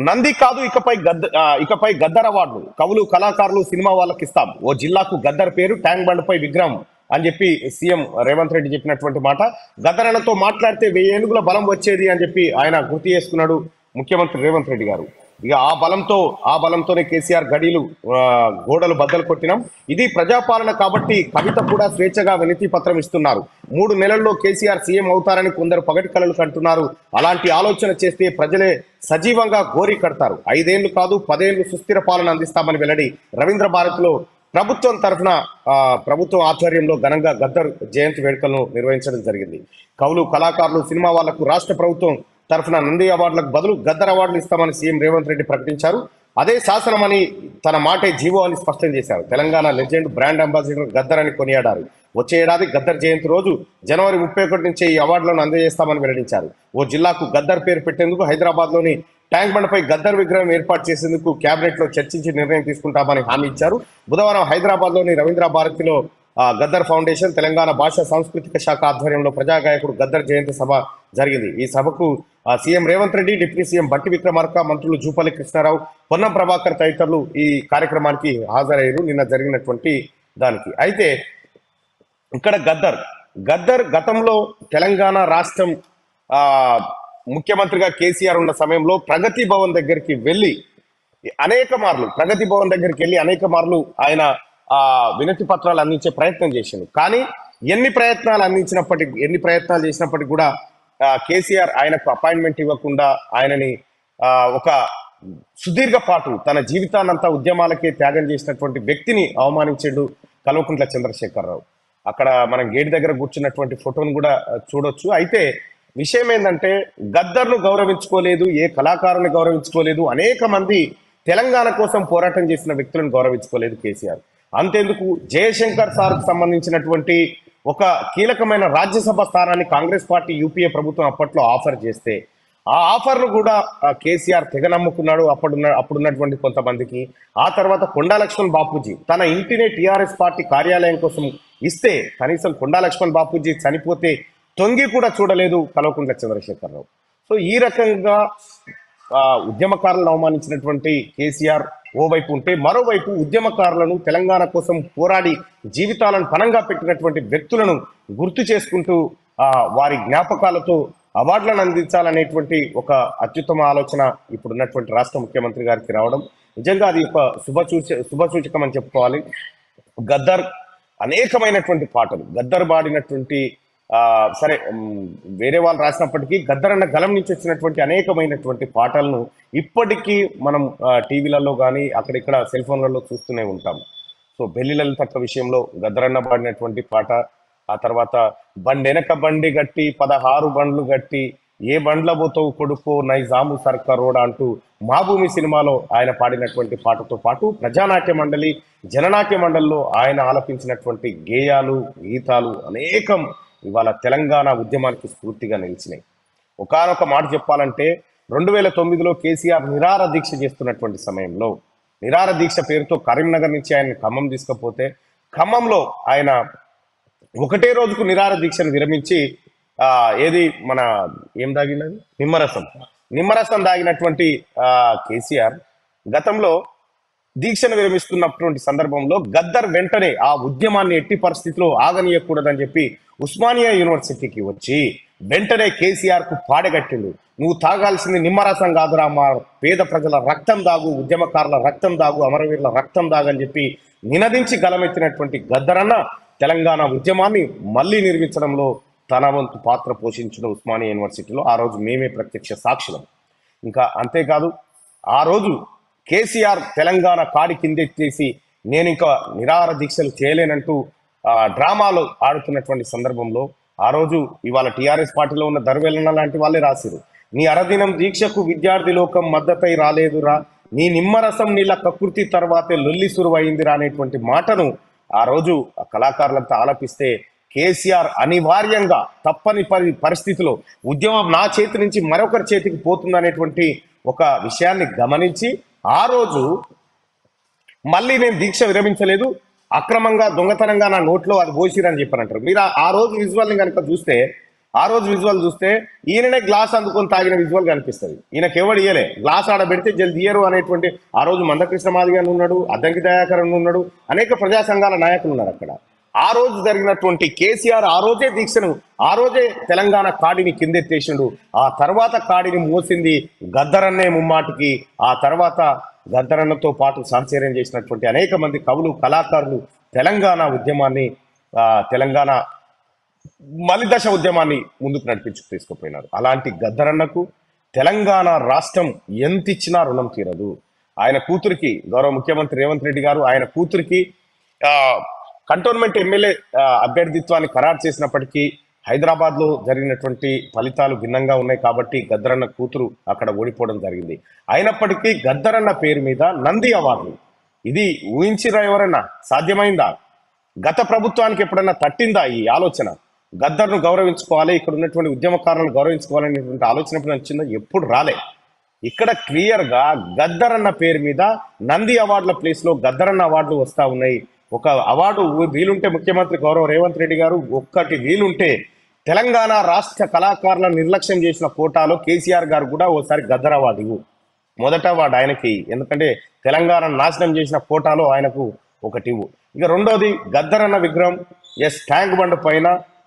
నంది కాదు ఇకపై గద్ద ఆ, ఇకపై గద్దర్ అవార్డులు కవులు కళాకారులు సినిమా వాళ్ళకి ఇస్తాం ఓ జిల్లాకు గద్దర్ పేరు ట్యాంక్ బండ్పై విగ్రహం అని చెప్పి సీఎం రేవంత్ రెడ్డి చెప్పినటువంటి మాట గద్దరన్నతో మాట్లాడితే వెయ్యి ఏనుగుల బలం వచ్చేది అని చెప్పి ఆయన గుర్తు చేసుకున్నాడు ముఖ్యమంత్రి రేవంత్ రెడ్డి గారు ఇక ఆ బలంతో ఆ బలంతోనే కేసీఆర్ గడీలు ఆ, గోడలు బద్దలు కొట్టినాం ఇది ప్రజాపాలన కాబట్టి కవిత కూడా స్వేచ్ఛగా వినతి పత్రం ఇస్తున్నారు మూడు నెలల్లో కేసీఆర్ సీఎం అవుతారని కొందరు పగటి కలలు కంటున్నారు అలాంటి ఆలోచన చేస్తే ప్రజలే సజీవంగా గోరి కడతారు ఐదేళ్లు కాదు పదేళ్లు సుస్థిర పాలన అందిస్తామని వెల్లడి రవీంద్ర భారత్లో ప్రభుత్వం తరఫున ఆ, ప్రభుత్వం ఆధ్వర్యంలో ఘనంగా గద్దర్ జయంతి వేడుకలను నిర్వహించడం జరిగింది కవులు కళాకారులు సినిమా వాళ్లకు రాష్ట్ర ప్రభుత్వం తరఫున నంది అవార్డులకు బదులు గద్దర్ అవార్డులు ఇస్తామని సీఎం రేవంత్ రెడ్డి ప్రకటించారు అదే శాసనమని తన మాటే జీవో అని స్పష్టం చేశారు Telangana legend brand ambassador Gaddar అని కొనియాడారు వచ్చే ఏడాది గద్దర్ జయంతి రోజు జనవరి ముప్పై ఒకటి నుంచి ఈ అవార్డులను అందజేస్తామని వెల్లడించారు ఓ జిల్లాకు గద్దర్ పేరు పెట్టేందుకు హైదరాబాద్ లోని ట్యాంక్ బండ్పై గద్దర్ విగ్రహం ఏర్పాటు చేసేందుకు కేబినెట్ లో చర్చించి నిర్ణయం తీసుకుంటామని హామీ ఇచ్చారు బుధవారం హైదరాబాద్ లోని రవీంద్ర భారతిలో ఆ, గద్దర్ ఫౌండేషన్ తెలంగాణ భాషా సాంస్కృతిక శాఖ ఆధ్వర్యంలో ప్రజా గాయకుడు గద్దర్ జయంతి సభ జరిగింది ఈ సభకు ఆ, CM Revanth Reddy deputy CM Bhatti Vikramarka మంత్రులు జూపల్లి కృష్ణారావు పొన్నం ప్రభాకర్ తదితరులు ఈ కార్యక్రమానికి హాజరయ్యారు నిన్న జరిగినటువంటి దానికి అయితే ఇక్కడ గద్దర్ గద్దర్ గతంలో తెలంగాణ రాష్ట్రం ఆ ముఖ్యమంత్రిగా కేసీఆర్ ఉన్న సమయంలో ప్రగతి భవన్ దగ్గరికి వెళ్ళి అనేక మార్లు ప్రగతి భవన్ దగ్గరికి వెళ్ళి అనేక మార్లు ఆయన ఆ వినతి పత్రాలు అందించే ప్రయత్నం చేసిండు కానీ ఎన్ని ప్రయత్నాలు అందించినప్పటికీ ఎన్ని ప్రయత్నాలు చేసినప్పటికీ కూడా ఆ, కేసీఆర్ ఆయనకు అపాయింట్మెంట్ ఇవ్వకుండా ఆయనని ఆ, ఒక సుదీర్ఘ పాటు తన జీవితాన్నంతా ఉద్యమాలకే త్యాగం చేసినటువంటి వ్యక్తిని అవమానించాడు కల్వకుంట్ల చంద్రశేఖరరావు అక్కడ మనం గేట్ దగ్గర కూర్చున్నటువంటి ఫోటోను కూడా ఆ, చూడొచ్చు అయితే విషయం ఏంటంటే గద్దర్ను గౌరవించుకోలేదు ఏ కళాకారుని గౌరవించుకోలేదు అనేక మంది తెలంగాణ కోసం పోరాటం చేసిన వ్యక్తులను గౌరవించుకోలేదు కేసీఆర్ అంతేందుకు జయశంకర్ సార్కు సంబంధించినటువంటి ఒక కీలకమైన రాజ్యసభ స్థానాన్ని కాంగ్రెస్ పార్టీ యూపీఏ ప్రభుత్వం అప్పట్లో ఆఫర్ చేస్తే ఆ ఆఫర్ను కూడా ఆ, కేసీఆర్ తెగ నమ్ముకున్నాడు అప్పుడున్న అప్పుడున్నటువంటి కొంతమందికి ఆ తర్వాత కొండా లక్ష్మణ్ బాపూజీ తన ఇంటినే టీఆర్ఎస్ పార్టీ కార్యాలయం కోసం ఇస్తే కనీసం కొండా లక్ష్మణ్ బాపూజీ చనిపోతే తొంగి కూడా చూడలేదు కల్వకుంట్ల చంద్రశేఖరరావు సో ఈ రకంగా ఆ, ఉద్యమకారులను అవమానించినటువంటి కేసీఆర్ ఓవైపు ఉంటే మరోవైపు ఉద్యమకారులను తెలంగాణ కోసం పోరాడి జీవితాలను పణంగా పెట్టినటువంటి వ్యక్తులను గుర్తు చేసుకుంటూ ఆ, వారి జ్ఞాపకాలతో అవార్డులను అందించాలనేటువంటి ఒక అత్యుత్తమ ఆలోచన ఇప్పుడున్నటువంటి రాష్ట్ర ముఖ్యమంత్రి గారికి రావడం నిజంగా అది ఒక శుభసూచ శుభసూచకం అని చెప్పుకోవాలి గద్దర్ అనేకమైనటువంటి పాటలు గద్దర్ పాడినటువంటి ఆ, సరే ఉమ్, వేరే వాళ్ళు రాసినప్పటికీ గద్దర్ అన్న గలం నుంచి వచ్చినటువంటి అనేకమైనటువంటి పాటలను ఇప్పటికీ మనం ఆ, టీవీలలో కానీ అక్కడిక్కడ సెల్ ఫోన్లలో చూస్తూనే ఉంటాం సో బెల్లి లలితక్క విషయంలో గద్దరన్న పాడినటువంటి పాట ఆ తర్వాత బండెనక బండి గట్టి పదహారు బండ్లు గట్టి ఏ బండ్ల పోతావు కొడుకో నైజాము సర్కారోడ అంటూ మా భూమి సినిమాలో ఆయన పాడినటువంటి పాటతో పాటు ప్రజానాట్య మండలి జననాట్య మండలిలో ఆయన ఆలపించినటువంటి గేయాలు గీతాలు అనేకం ఇవాళ తెలంగాణ ఉద్యమానికి స్ఫూర్తిగా నిలిచినాయి ఒకానొక మాట చెప్పాలంటే రెండు వేల తొమ్మిదిలో కేసీఆర్ నిరార దీక్ష చేస్తున్నటువంటి సమయంలో నిరార దీక్ష పేరుతో కరీంనగర్ నుంచి ఆయన ఖమ్మం తీసుకపోతే ఖమ్మంలో ఆయన ఒకటే రోజుకు నిరార దీక్షను విరమించి ఆ ఏది మన ఏం దాగినది నిమ్మరసం నిమ్మరసం దాగినటువంటి ఆ కేసీఆర్ గతంలో దీక్షను విరమిస్తున్నటువంటి సందర్భంలో గద్దర్ వెంటనే ఆ ఉద్యమాన్ని ఎట్టి పరిస్థితిలో ఆగనీయకూడదని చెప్పి ఉస్మానియా యూనివర్సిటీకి వచ్చి వెంటనే కేసీఆర్ కు పాడగట్టిండు నువ్వు తాగాల్సింది నిమ్మరసం కాదురా మా పేద ప్రజల రక్తం దాగు ఉద్యమకారుల రక్తం దాగు అమరవీరుల రక్తం దాగు అని చెప్పి నినదించి గలమెత్తినటువంటి గద్దరన్న తెలంగాణ ఉద్యమాన్ని మళ్ళీ నిర్మించడంలో తన వంతు పాత్ర పోషించిన ఉస్మానియా యూనివర్సిటీలో ఆ రోజు మేమే ప్రత్యక్ష సాక్షులం ఇంకా అంతేకాదు ఆ రోజు కేసీఆర్ తెలంగాణ కాడి కిందెత్తేసి నేను ఇంకా నిరాహార దీక్షలు చేయలేనంటూ ఆ, డ్రామాలు ఆడుతున్నటువంటి సందర్భంలో ఆ రోజు ఇవాళ టీఆర్ఎస్ పార్టీలో ఉన్న దర్వేలన్న లాంటి వాళ్ళే రాసిరు నీ అరదినం దీక్షకు విద్యార్థి లోకం మద్దతై రాలేదురా నీ నిమ్మరసం నీళ్ళ కకృతి తర్వాతే లొల్లి సురువైందిరా అనేటువంటి మాటను ఆ రోజు ఆ కళాకారులంతా ఆలపిస్తే కేసీఆర్ అనివార్యంగా తప్పని పరి పరిస్థితిలో ఉద్యమం నా చేతి నుంచి మరొకరి చేతికి పోతుందనేటువంటి ఒక విషయాన్ని గమనించి ఆ రోజు మళ్ళీ నేను దీక్ష విరమించలేదు అక్రమంగా దొంగతనంగా నా నోట్లో అది పోసిరని చెప్పారంటారు మీరు ఆ- ఆ రోజు విజువల్ని కనుక చూస్తే ఆ రోజు విజువల్ చూస్తే ఈయననే గ్లాస్ అందుకొని తాగిన విజువల్ కనిపిస్తుంది ఈయనకి ఎవడు ఇయ్యలే గ్లాస్ ఆడ పెడితే జల్ తీయరు అనేటువంటి ఆ రోజు మందకృష్ణ మాదిగన్ ఉన్నాడు అద్దంకి దయాకరన్ ఉన్నాడు అనేక ప్రజా సంఘాల నాయకులు ఉన్నారు అక్కడ ఆ రోజు జరిగినటువంటి కేసీఆర్ ఆ రోజే దీక్షను ఆ రోజే తెలంగాణ కాడిని కిందెత్తేసిండు ఆ తర్వాత కాడిని మోసింది గద్దరన్నే ముమ్మాటికి ఆ తర్వాత గద్దరన్నతో పాటు సహచర్యం చేసినటువంటి అనేక మంది కవులు కళాకారులు తెలంగాణ ఉద్యమాన్ని ఆ, తెలంగాణ మలిదశ ఉద్యమాన్ని ముందుకు నడిపించుకు తీసుకుపోయినారు అలాంటి గద్దరన్నకు తెలంగాణ రాష్ట్రం ఎంత ఇచ్చినా రుణం తీరదు ఆయన కూతురికి గౌరవ ముఖ్యమంత్రి రేవంత్ రెడ్డి గారు ఆయన కూతురికి ఆ, కంటోన్మెంట్ ఎమ్మెల్యే ఆ, అభ్యర్థిత్వాన్ని ఖరారు చేసినప్పటికీ హైదరాబాద్ లో జరిగినటువంటి ఫలితాలు భిన్నంగా ఉన్నాయి కాబట్టి గద్దరన్న కూతురు అక్కడ ఓడిపోవడం జరిగింది అయినప్పటికీ గద్దరన్న పేరు మీద నంది అవార్డు ఇది ఊహించిరా ఎవరన్నా సాధ్యమైందా గత ప్రభుత్వానికి ఎప్పుడైనా తట్టిందా ఈ ఆలోచన గద్దర్ను గౌరవించుకోవాలి ఇక్కడ ఉన్నటువంటి ఉద్యమకారులను గౌరవించుకోవాలనేటువంటి ఆలోచన ఎప్పుడు వచ్చిందో ఎప్పుడు రాలే ఇక్కడ క్లియర్ గా గద్దర్ అన్న పేరు మీద నంది అవార్డుల ప్లేస్ లో గద్దర్ అన్న అవార్డులు వస్తా ఉన్నాయి ఒక అవార్డు వీలుంటే ముఖ్యమంత్రి గౌరవ రేవంత్ రెడ్డి గారు ఒక్కటి వీలుంటే తెలంగాణ రాష్ట్ర కళాకారులను నిర్లక్ష్యం చేసిన కోటాలో కేసీఆర్ గారు కూడా ఓసారి గద్దర్ అవార్డు ఇవ్వు మొదట వాడు ఆయనకి ఎందుకంటే తెలంగాణ నాశనం చేసిన కోటాలో ఆయనకు ఒకటి ఇవ్వు ఇక రెండోది గద్దర్ అన్న విగ్రహం ఎస్ ట్యాంక్ బండ్ పైన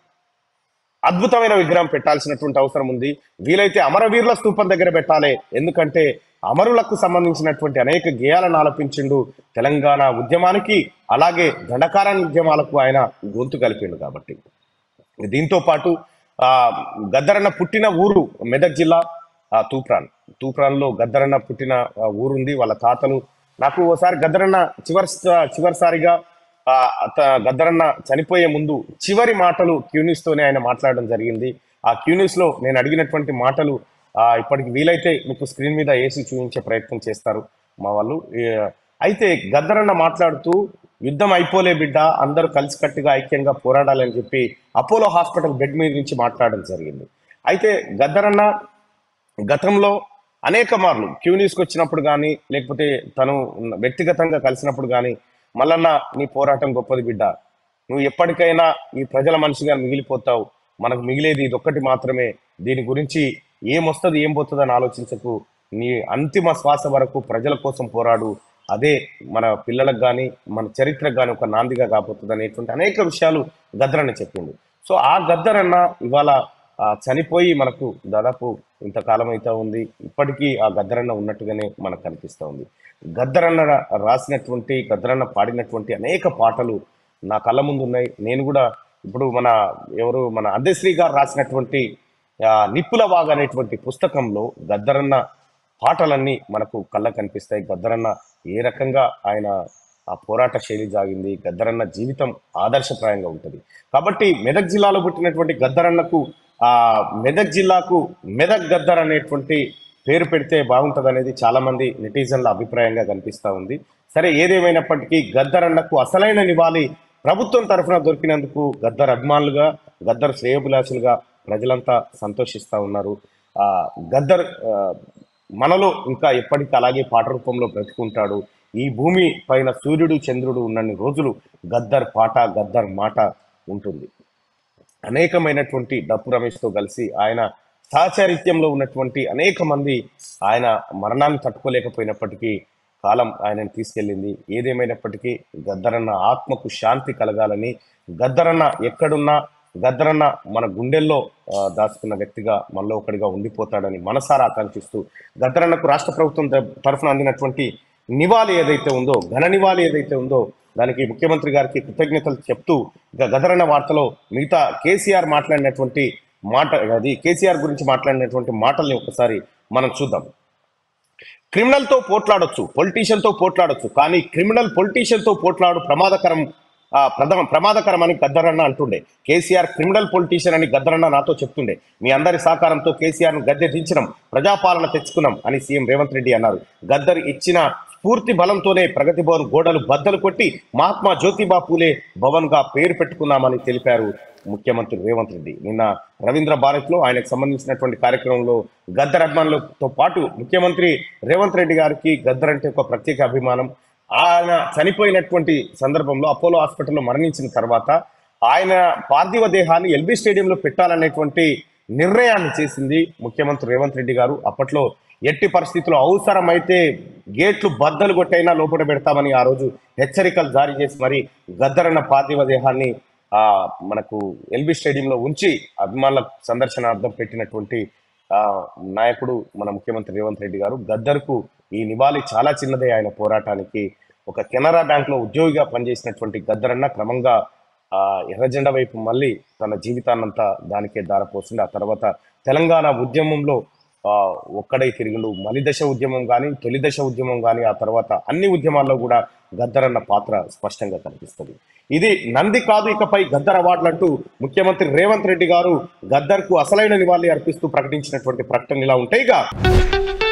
అద్భుతమైన విగ్రహం పెట్టాల్సినటువంటి అవసరం ఉంది వీలైతే అమరవీరుల స్తూపం దగ్గర పెట్టాలి ఎందుకంటే అమరులకు సంబంధించినటువంటి అనేక గేయాలను ఆలపించిండు తెలంగాణ ఉద్యమానికి అలాగే దండకార ఉద్యమాలకు ఆయన గొంతు కలిపిండు కాబట్టి దీంతో పాటు ఆ గద్దరన్న పుట్టిన ఊరు మెదక్ జిల్లా ఆ, తూప్రాన్ తూప్రాన్లో గద్దరన్న పుట్టిన ఆ, ఊరుంది వాళ్ళ తాతలు నాకు ఓసారి గద్దరన్న చివరి చివరిసారిగా ఆ, అత- గద్దరన్న చనిపోయే ముందు చివరి మాటలు క్యూనిస్ తోనే ఆయన మాట్లాడడం జరిగింది ఆ క్యూనిస్ లో నేను అడిగినటువంటి మాటలు ఆ, ఇప్పటికి వీలైతే మీకు స్క్రీన్ మీద వేసి చూపించే ప్రయత్నం చేస్తారు మా వాళ్ళు ఏ, అయితే గద్దరన్న మాట్లాడుతూ యుద్ధం అయిపోలే బిడ్డ అందరూ కలిసికట్టుగా ఐక్యంగా పోరాడాలని చెప్పి అపోలో హాస్పిటల్ బెడ్ మీద నుంచి మాట్లాడడం జరిగింది అయితే గద్దరన్న గతంలో అనేక మార్లు క్యూనీస్కి వచ్చినప్పుడు కానీ లేకపోతే తను వ్యక్తిగతంగా కలిసినప్పుడు కానీ మల్లన్న నీ పోరాటం గొప్పది బిడ్డ నువ్వు ఎప్పటికైనా ఈ ప్రజల మనిషిగా మిగిలిపోతావు మనకు మిగిలేది ఇది ఒక్కటి మాత్రమే దీని గురించి ఏమొస్తుంది ఏం పోతుంది అని ఆలోచించకు నీ అంతిమ శ్వాస వరకు ప్రజల కోసం పోరాడు అదే మన పిల్లలకు కానీ మన చరిత్రకు కానీ ఒక నాందిగా కాబోతుంది అనేటువంటి అనేక విషయాలు గద్దరన్న చెప్పిండు సో ఆ గద్దరన్న ఇవాళ ఆ, చనిపోయి మనకు దాదాపు ఇంతకాలం అయితే ఉంది ఇప్పటికీ ఆ గద్దరన్న ఉన్నట్టుగానే మనకు కనిపిస్తూ ఉంది గద్దరన్న రాసినటువంటి గద్దరన్న పాడినటువంటి అనేక పాటలు నా కళ్ళ ముందు ఉన్నాయి నేను కూడా ఇప్పుడు మన ఎవరు మన అందశ్రీ గారు రాసినటువంటి ఆ, నిప్పుల వాగ్ అనేటువంటి పుస్తకంలో గద్దరన్న పాటలన్నీ మనకు కళ్ళ కనిపిస్తాయి గద్దరన్న ఏ రకంగా ఆయన ఆ పోరాట శైలి జాగింది గద్దరన్న జీవితం ఆదర్శప్రాయంగా ఉంటుంది కాబట్టి మెదక్ జిల్లాలో పుట్టినటువంటి గద్దరన్నకు ఆ మెదక్ జిల్లాకు మెదక్ గద్దర్ అనేటువంటి పేరు పెడితే బాగుంటుంది అనేది చాలా మంది నెటిజన్ల అభిప్రాయంగా కనిపిస్తా ఉంది సరే ఏదేమైనప్పటికీ గద్దరన్నకు అసలైన నివాళి ప్రభుత్వం తరఫున దొరికినందుకు గద్దర్ అభిమానులుగా గద్దర్ శ్రేయోభిలాషులుగా ప్రజలంతా సంతోషిస్తా ఉన్నారు ఆ గద్దర్ ఆ, మనలో ఇంకా ఎప్పటికీ అలాగే పాట రూపంలో బ్రతుకుంటాడు ఈ భూమి పైన సూర్యుడు చంద్రుడు ఉన్నన్ని రోజులు గద్దర్ పాట గద్దర్ మాట ఉంటుంది అనేకమైనటువంటి డప్పు రమేష్తో కలిసి ఆయన సహచరిత్యంలో ఉన్నటువంటి అనేక మంది ఆయన మరణాన్ని తట్టుకోలేకపోయినప్పటికీ కాలం ఆయనను తీసుకెళ్ళింది ఏదేమైనప్పటికీ గద్దరన్న ఆత్మకు శాంతి కలగాలని గద్దరన్న ఎక్కడున్నా గద్దరన్న మన గుండెల్లో ఆ, దాచుకున్న వ్యక్తిగా మనలో ఒకడిగా ఉండిపోతాడని మనసారా ఆకాంక్షిస్తూ గద్దరన్నకు రాష్ట్ర ప్రభుత్వం త- తరఫున అందినటువంటి నివాళి ఏదైతే ఉందో ఘన నివాళి ఏదైతే ఉందో దానికి ముఖ్యమంత్రి గారికి కృతజ్ఞతలు చెప్తూ ఇక గదరన్న వార్తలో మిగతా కేసీఆర్ మాట్లాడినటువంటి మాట అది కేసీఆర్ గురించి మాట్లాడినటువంటి మాటల్ని ఒకసారి మనం చూద్దాం క్రిమినల్ తో పోట్లాడొచ్చు పొలిటీషియన్ తో పోట్లాడొచ్చు కానీ క్రిమినల్ పొలిటీషియన్ తో పోట్లాడు ప్రమాదకరం ఆ, ప్రథమ ప్రమాదకరం అని గద్దరన్న అంటుండే కేసీఆర్ క్రిమినల్ పొలిటీషియన్ అని గద్దరన్న నాతో చెప్తుండే మీ అందరి సహకారంతో కేసీఆర్ ను గద్దె దించడం ప్రజాపాలన తెచ్చుకున్నాం అని సీఎం రేవంత్ రెడ్డి అన్నారు గద్దర్ ఇచ్చిన స్ఫూర్తి బలంతోనే ప్రగతి భవన్ గోడలు బద్దలు కొట్టి మహాత్మా జ్యోతిబా పూలే భవన్ గా పేరు పెట్టుకున్నామని తెలిపారు ముఖ్యమంత్రి రేవంత్ రెడ్డి నిన్న రవీంద్ర భారత్ లో ఆయనకు సంబంధించినటువంటి కార్యక్రమంలో గద్దర్ అభిమానులతో పాటు ముఖ్యమంత్రి రేవంత్ రెడ్డి గారికి గద్దర్ అంటే ఒక ప్రత్యేక అభిమానం ఆయన చనిపోయినటువంటి సందర్భంలో అపోలో హాస్పిటల్లో మరణించిన తర్వాత ఆయన పార్థివ దేహాన్ని ఎల్బీ స్టేడియంలో పెట్టాలనేటువంటి నిర్ణయాన్ని చేసింది ముఖ్యమంత్రి రేవంత్ రెడ్డి గారు అప్పట్లో ఎట్టి పరిస్థితుల్లో అవసరమైతే గేట్లు బద్దలు కొట్టైనా లోపల పెడతామని ఆ రోజు హెచ్చరికలు జారీ చేసి మరి గద్దరన్న పార్థివ దేహాన్ని ఆ మనకు ఎల్బీ స్టేడియంలో ఉంచి అభిమానుల సందర్శనార్థం పెట్టినటువంటి ఆ నాయకుడు మన ముఖ్యమంత్రి రేవంత్ రెడ్డి గారు గద్దర్కు ఈ నివాళి చాలా చిన్నదే ఆయన పోరాటానికి ఒక కెనరా బ్యాంక్ లో ఉద్యోగిగా పనిచేసినటువంటి గద్దరన్న క్రమంగా ఆ ఎర్రజెండా వైపు మళ్ళీ తన జీవితాన్నంతా దానికే దారపోసింది ఆ తర్వాత తెలంగాణ ఉద్యమంలో ఆ ఒక్కడై తిరిగిండు మలిదశ ఉద్యమం కానీ తొలి దశ ఉద్యమం కానీ ఆ తర్వాత అన్ని ఉద్యమాల్లో కూడా గద్దరన్న పాత్ర స్పష్టంగా కనిపిస్తుంది ఇది నంది కాదు ఇకపై గద్దర్ అవార్డులు అంటూ ముఖ్యమంత్రి రేవంత్ రెడ్డి గారు గద్దర్కు అసలైన నివాళి అర్పిస్తూ ప్రకటించినటువంటి ప్రకటన ఇలా ఉంటాయి ఇక